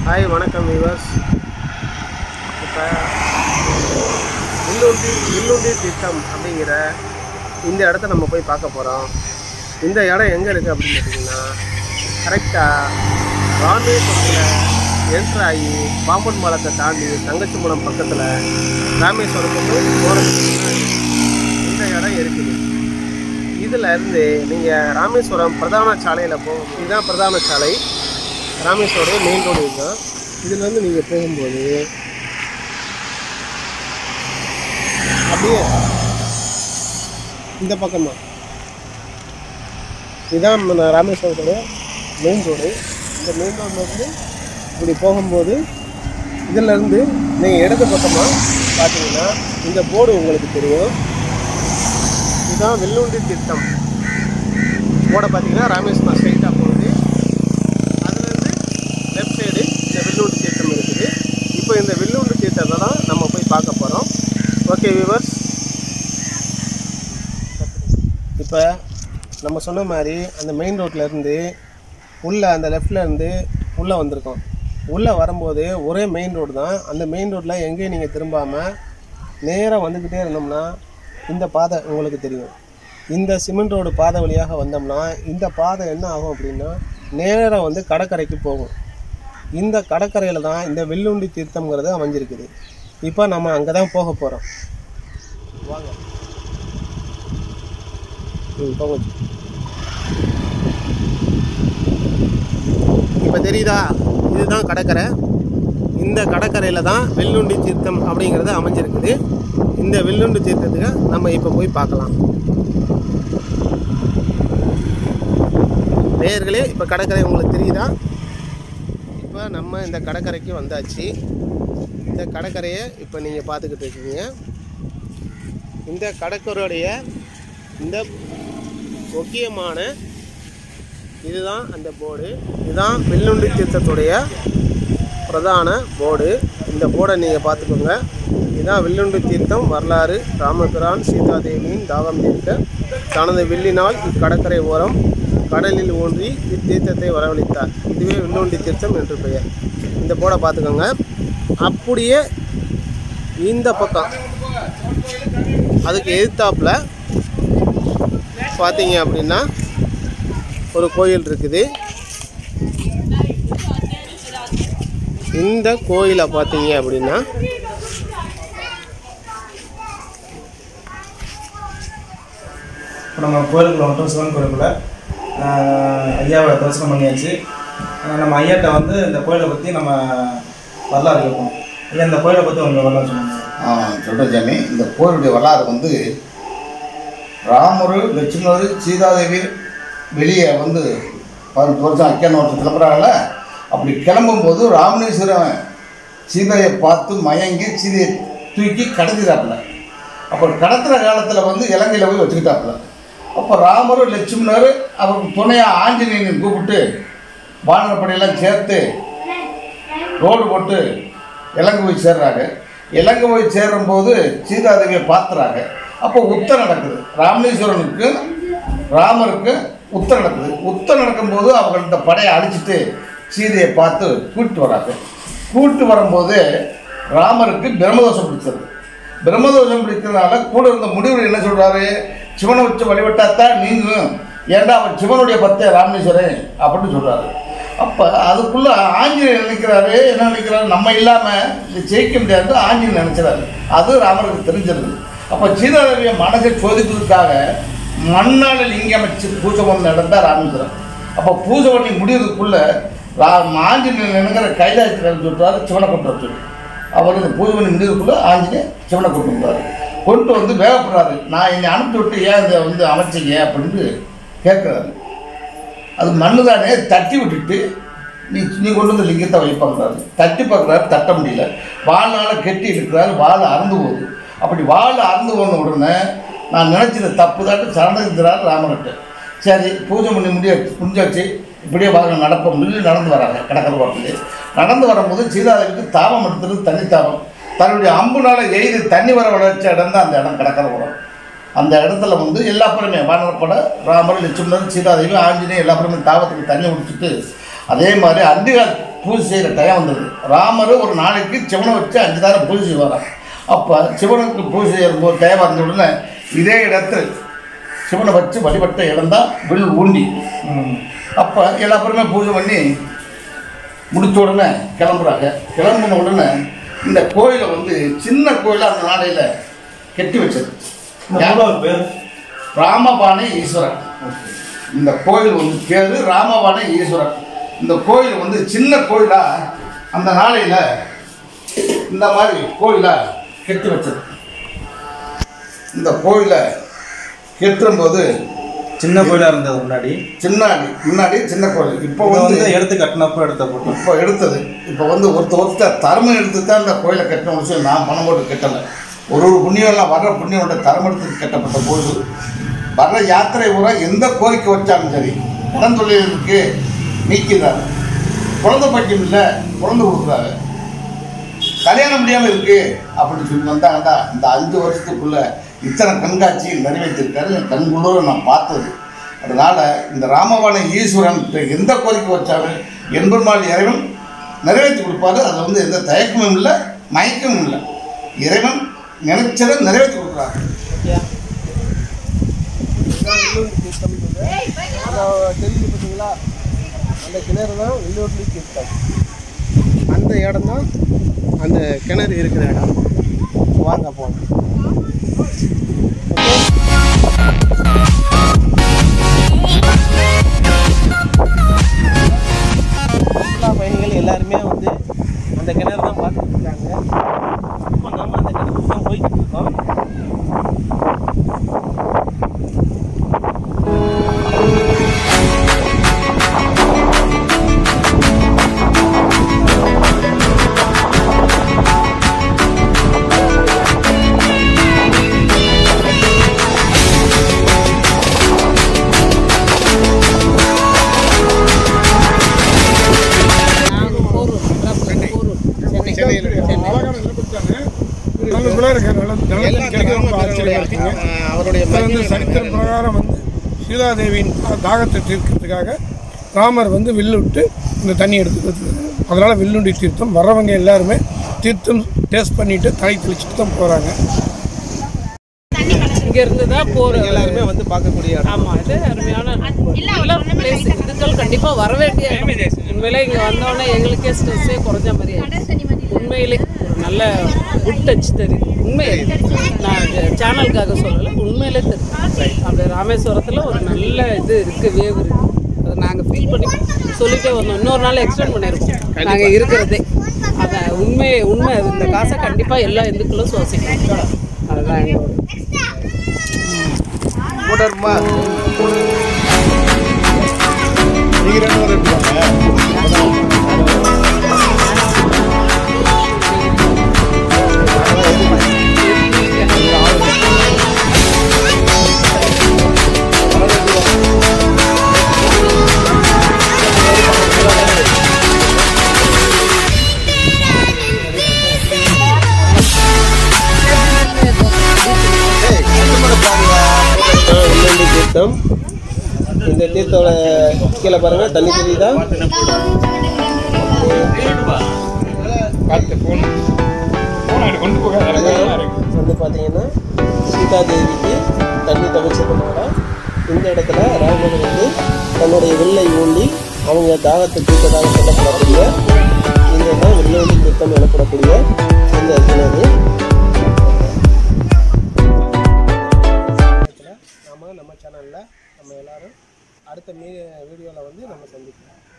Hi வணக்கம் viewers இப்போ வில்லுண்டி வில்லுண்டி திட்டம் அப்படிங்கிற இந்த இடத்த நம்ம போய் பார்க்க போகிறோம் இந்த இடம் எங்கே இருக்குது அப்படின்னு பார்த்தீங்கன்னா கரெக்டாக ராமேஸ்வரத்தில் என்ட்ரு ஆகி பாம்பன் பாலத்தை தாண்டி தங்கச்சி மூலம் பக்கத்தில் ராமேஸ்வரத்துக்கு போகிறதுக்கு இந்த இடம் இருக்குது இதில் இருந்து நீங்கள் ராமேஸ்வரம் பிரதான சாலையில் போகும் இதுதான் பிரதான சாலை ராமேஸ்வரம் மெயின் ரோடு இதுதான் இதுலேருந்து நீங்கள் போகும்போது அப்படியே இந்த பக்கமாக இதுதான் நம்ம ராமேஸ்வரத்தோட மெயின் ரோடு இந்த மெயின் ரோட்லேருந்து இப்படி போகும்போது இதிலேருந்து நீங்கள் இடது பக்கமாக பார்த்தீங்கன்னா இந்த போர்டு உங்களுக்கு தெரியும் இதுதான் வெள்ளுண்டி திட்டம் போர்டை பார்த்தீங்கன்னா ராமேஸ்வரம் ஸ்ட்ரைட்டாக போகுது அதுலேருந்து லெஃப்ட் சைடு இந்த வில்லுண்டு தீர்த்தம் இருக்குது இப்போ இந்த வில்லுண்டு தீர்த்தத்தை தான் நம்ம போய் பார்க்க போகிறோம் ஓகே வியூவர்ஸ் இப்போ நம்ம சொன்ன மாதிரி அந்த மெயின் ரோட்லேருந்து உள்ளே அந்த லெஃப்டில் இருந்து உள்ளே வந்திருக்கோம் உள்ளே வரும்போது ஒரே மெயின் ரோடு தான் அந்த மெயின் ரோட்டில் எங்கேயும் நீங்கள் திரும்பாமல் நேராக வந்துக்கிட்டே இருந்தோம்னா இந்த பாதை உங்களுக்கு தெரியும் இந்த சிமெண்ட் ரோடு பாதை வழியாக வந்தோம்னா இந்த பாதை என்ன ஆகும் அப்படின்னா நேராக வந்து கடற்கரைக்கு போகும் இந்த கடற்கரையில் தான் இந்த வெள்ளுண்டி தீர்த்தம்ங்கிறது அமைஞ்சிருக்குது இப்போ நம்ம அங்கே தான் போக போகிறோம் வாங்க ம் போங்க இப்போ தெரியுதா இதுதான் கடற்கரை இந்த கடற்கரையில் தான் வெள்ளுண்டி தீர்த்தம் அப்படிங்கிறது அமைஞ்சிருக்குது இந்த வெள்ளுண்டி தீர்த்தத்துக்கு நம்ம இப்போ போய் பார்க்கலாம் நேயர்களே இப்போ கடற்கரை உங்களுக்கு தெரியுதா இப்போ நம்ம இந்த கடற்கரைக்கு வந்தாச்சு இந்த கடற்கரையை இப்போ நீங்கள் பார்த்துக்கிட்டு இருக்கீங்க இந்த கடற்கரையுடைய இந்த முக்கியமான இதுதான் அந்த போர்டு இதுதான் வெள்ளுண்டி தீர்த்தத்துடைய பிரதான போர்டு இந்த போர்டை நீங்கள் பார்த்துக்கோங்க இதுதான் வெள்ளுண்டி தீர்த்தம் வரலாறு ராமபிரான் சீதாதேவியின் தாகம் தீர்க்க தனது வில்லினால் இக்கடற்கரை ஓரம் கடலில் ஊன்றி இத்தீர்த்தத்தை வரவழைத்தார் இதுவே வில்லுண்டி தீர்த்தம் என்று பெயர் இந்த போர்டை பார்த்துக்கோங்க அப்படியே இந்த பக்கம் அதுக்கு எதிர்த்தாப்புல பார்த்தீங்க அப்படின்னா ஒரு கோயில் இருக்குது இந்த கோயிலை பார்த்தீங்க அப்படின்னா இப்போ நம்ம கோயிலுக்குள்ள மட்டும் சிவன் கோயிலுக்குள்ள ஆஹ், ஐயாவை தரிசனம் பண்ணியாச்சு ஆஹ், நம்ம ஐயாட்ட வந்து இந்த கோயிலை பற்றி நம்ம வரலாறு கேட்போம் ஐயா இந்த கோயிலை பற்றி உங்கள் வரலாறு சொல்லுங்கள் சொல்கிறேன் சாமி இந்த கோயிலுடைய வரலாறு வந்து ராமர் லட்சுமணர் சீதாதேவி வெளியே வந்து பதினெட்டு வருஷம் அக்கியான வருஷம் கிளம்புறாங்கல்ல அப்படி கிளம்பும்போது ராமணேஸ்வரன் சீதையை பார்த்து மயங்கி சீதையை தூக்கி கடத்திட்டாப்புல அப்போ கடத்துகிற காலத்தில் வந்து இலங்கையில் போய் வச்சுக்கிட்டாப்புல அப்போ ராமர் லட்சுமணர் அவருக்கு துணையாக ஆஞ்சநேயன் கூப்பிட்டு வானரப்படையெல்லாம் சேர்த்து ரோடு போட்டு இலங்கை போய் சேர்றாங்க இலங்கை போய் சேரும்போது சீதாதேவியை பார்த்துறாங்க அப்போ உத்தம் நடக்குது ராமேஸ்வரனுக்கு ராமருக்கு உத்தம் நடக்குது உத்தம் நடக்கும்போது அவங்க இந்த படையை அழிச்சிட்டு சீதையை பார்த்து கூப்பிட்டு வராங்க கூப்பிட்டு வரும்போது ராமருக்கு பிரம்மதோஷம் பிடிச்சது பிரம்மதோஷம் பிடிக்கிறதுனால கூட இருந்த முடிவர் என்ன சொல்றாரு சிவனை வச்சு வழிபட்டாத்தான் நீங்கும் ஏன்டா அவர் சிவனுடைய பக்தே ராமேஸ்வரன் அப்படின்னு சொல்றாரு அப்போ அதுக்குள்ள ஆஞ்சநேயர் நினைக்கிறாரு என்ன நினைக்கிறாரு நம்ம இல்லாமல் இதை ஜெயிக்க முடியாது ஆஞ்சநேயர் நினைக்கிறாரு அது ராமருக்கு தெரிஞ்சிருது அப்போ சீதாதேவியை மனசை சோதிப்பதற்காக மண்ணால் லிங்கம் வச்சு பூஜை பண்ண இடம் தான் ராமேஸ்வரம் அப்போ பூஜை பண்ணி முடியறதுக்குள்ள ரா ஆஞ்சநேயர் நினைக்கிற கைலாயத்தில் சொல்றாரு சிவனை கொண்டு வர சொல்லி அவர் இந்த பூஜை பண்ணி முடியறதுக்குள்ள ஆஞ்சநேயர் சிவனை கொண்டு வந்தார் கொண்டு வந்து வேகப்படுறாரு நான் என்னை அனுப்பி விட்டு ஏன் இதை வந்து அமைச்சிங்க அப்படின்னு கேட்குறாரு அது மண்ணு தானே தட்டி விட்டுட்டு நீ நீ கொண்டு வந்து லிங்கத்தை வைப்பாங்கிறாரு தட்டி பார்க்குறாரு தட்ட முடியல வாழ்நாள் கெட்டி இருக்கிறாரு வால் அறந்து போகுது அப்படி வால் அறந்து போன உடனே நான் நினச்சது தப்பு தான் சரணடைந்தார் ராமர்கிட்ட சரி பூஜை பண்ணி முடிய முடிஞ்சாச்சு இப்படியே வாங்க நடப்போம் சொல்லி நடந்து வராங்க கடற்கரை ஓரத்தில் நடந்து வரும்போது சீதாதேவிக்கு தாபம் எடுத்தது தண்ணி தாபம் தன்னுடைய அம்புனால எய்து தண்ணி வர வளர்ச்ச இடம் தான் அந்த இடம் கடற்கரை ஓரம் அந்த இடத்துல வந்து எல்லா பேருமே வானரப்பட ராமர் லட்சுமணர் சீதாதேவி ஆஞ்சநேயர் எல்லா பேருமே தாவத்துக்கு தண்ணி குடிச்சிட்டு அதே மாதிரி அந்திகால் பூஜை செய்கிற டயம் வந்தது ராமர் ஒரு நாளைக்கு சிவனை வச்சு அஞ்சு தாரம் பூஜை செய்வாராம் அப்போ சிவனுக்கு பூஜை செய்யும்போது டயம் வந்த உடனே இதே இடத்தில் சிவனை வச்சு வழிபட்ட இடம் தான் வில் ஊண்டி அப்போ எல்லா பேருமே பூஜை பண்ணி முடிச்ச உடனே கிளம்புறாங்க கிளம்புன உடனே இந்த கோயிலை வந்து சின்ன கோயிலை அந்த நாளையில் கட்டி வச்சது இந்த மூலவர் பேர் ராமபாணி ஈஸ்வரன் இந்த கோயில் வந்து பேர் ராமபாணி ஈஸ்வரன் இந்த கோயில் வந்து சின்ன கோயிலா அந்த நாளையில் இந்த மாதிரி கோயிலை கட்டி வச்சது இந்த கோயிலை கெட்டும்போது சின்ன கோயிலா இருந்தது முன்னாடி சின்னாடி முன்னாடி சின்ன கோயில் இப்போ இப்போ வந்து வந்து எடுத்து கட்டினப்போ எடுத்த போட்டோ இப்போ எடுத்தது இப்போ வந்து ஒருத்தர் ஒருத்தர் தர்மம் எடுத்து தான் இந்த கோயிலை கட்டணும் விஷயம் நான் பணம் போட்டு கட்டலை ஒரு ஒரு புண்ணியம்லாம் வர்ற புண்ணியோட தர்மம் எடுத்து கட்டப்பட்ட கோயில் வர்ற யாத்திரை பூரா எந்த கோரிக்கை வச்சாலும் சரி உடந்தொழிலுக்கு நீக்கிறார் குழந்தை பட்சம் இல்லை குழந்தை கொடுக்குறாரு கல்யாணம் முடியாமல் இருக்கு அப்படின்னு சொல்லி வந்தாங்கடா இந்த அஞ்சு வருஷத்துக்குள்ள இத்தனை கண்காட்சி நிறைவேற்றிருக்காரு என் கண்குள்ளூர நான் பார்த்தது அதனால இந்த ராமபாண ஈஸ்வரன் இப்ப எந்த கோரிக்கை வச்சாலும் எண்பெருமாள் இறைவன் நிறைவேற்றி கொடுப்பாரு அது வந்து எந்த தயக்கமும் இல்லை மயக்கமும் இல்லை இறைவன் நினைச்சதை நிறைவேற்றி கொடுக்குறாரு தெரிஞ்சு பார்த்தீங்களா அந்த கிணறு தான் வெள்ளூர்லி தீர்த்தம் அந்த இடம் தான் அந்த கிணறு இருக்கிற இடம் வாங்க போகலாம் சுற்றுலா பயணிகள் எல்லாருமே வந்து அந்த கிணறு தான் பார்த்துட்டு இருக்காங்க இப்போ நம்ம அந்த கிணத்துக்கு தான் போய்கிட்டு இருக்கோம் சென்னையில் நமக்குள்ளே இருக்க நல்ல எல்லா நல்ல கிடைக்க ரொம்ப ஆச்சரியமா இருக்குங்க அஹ் அவருடைய இது வந்து மகிமை சரித்திர பிரகாரம் வந்து சீதாதேவியின் தாகத்தை தீர்க்கிறதுக்காக ராமர் வந்து வில்லு விட்டு இந்த தண்ணி எடுத்துக்கிறது அதனால் வில்லுண்டி தீர்த்தம் வர்றவங்க எல்லாருமே தீர்த்தம் டேஸ்ட் பண்ணிட்டு தலை தெளிச்சுட்டு தான் போகிறாங்க இங்க இருந்து தான் போறோம் எல்லாருமே வந்து பார்க்கக்கூடிய இடம் ஆமா இது அருமையான நல்ல பிளேஸ் இதுக்கள் கண்டிப்பா வர வேண்டிய இடம். உண்மையிலே இங்க வந்தோடனே எங்களுக்கே ஸ்ட்ரெஸ்ஸே குறைஞ்ச மாதிரி ஆயிடுச்சு. உண்மையிலே ஒரு நல்ல குட் டச் தெரியுது உண்மையை நான் இது சேனலுக்காக சொல்லலை உண்மையிலே தெரியுது அந்த ராமேஸ்வரத்துல ஒரு நல்ல இது இருக்கு வேவ் இருக்கு அதை நாங்க ஃபீல் பண்ணி சொல்லிட்டே வந்தோம் இன்னொரு நாள் எக்ஸ்டெண்ட் பண்ணியிருக்கோம் நாங்க இருக்கிறதே அதை உண்மை உண்மை அது. இந்த காசை கண்டிப்பா எல்லா இந்துக்களும் சுவாசிக்கணும் அதுதான் எங்களோட கூடர்மா நீங்க ரெண்டு பேரும் எடுத்துக்கோங்க உள்ளண்டி தீர்த்தம் இந்த தீர்த்தோட கீழே பாருங்க தண்ணி தெரியுதா வந்து பார்த்தீங்கன்னா சீதா தேவிக்கு தண்ணி தவிச்சதுனால இந்த இடத்துல ராமன் வந்து தன்னுடைய வில்லை ஊண்டி அவங்க தாகத்தை தீர்த்ததாக சொல்லப்படக்கூடிய இந்த தான் வில்லுவண்டி தீர்த்தம் எனப்படக்கூடிய இந்த கிணறு நாம நம்ம சேனலில் நம்ம எல்லாரும் அடுத்த மீ வீடியோவில் வந்து நம்ம சந்திக்கலாம்